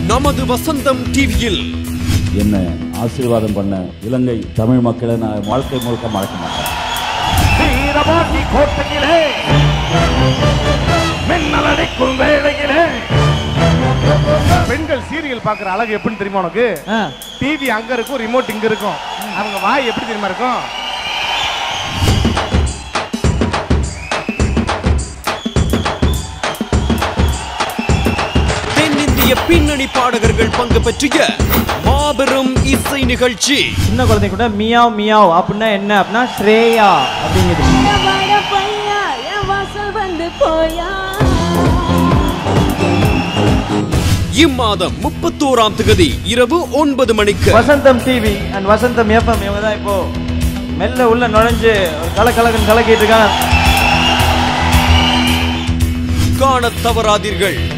நமது வசந்தம் டிவியில் என்ன ஆசீர்வாதம் பண்ண இலங்கை தமிழ் மக்களை நான் வாழ்க்கை முழுக்க மறக்க மாட்டேன் வீரபாண்டி கோட்டையிலே மின்னல் அடிக்கும் வேளையிலே பெண்கள் சீரியல் பாக்குற அழகு எப்படின்னு தெரியுமா உனக்கு டிவி அங்க இருக்கும் ரிமோட் இங்க இருக்கும் அவங்க வாய் எப்படி தெரியுமா இருக்கும் தென்னிந்திய பின்னணி பாடகர்கள் பங்கு பற்றிய மாபெரும் இசை நிகழ்ச்சி சின்ன குழந்தை கூட மியாவ் மியாவ் அப்படின்னா என்ன அப்படின்னா ஸ்ரேயா அப்படிங்குது வாட பையா என் வாசல் வந்து போயா இம்மாதம் முப்பத்தோராம் தேதி இரவு ஒன்பது மணிக்கு Vasantham TV and Vasantham FM இவங்க தான் இப்போ மெல்ல உள்ள நுழைஞ்சு ஒரு கலக்கலகன் கலக்கிட்டு இருக்காங்க காணத் தவறாதீர்கள்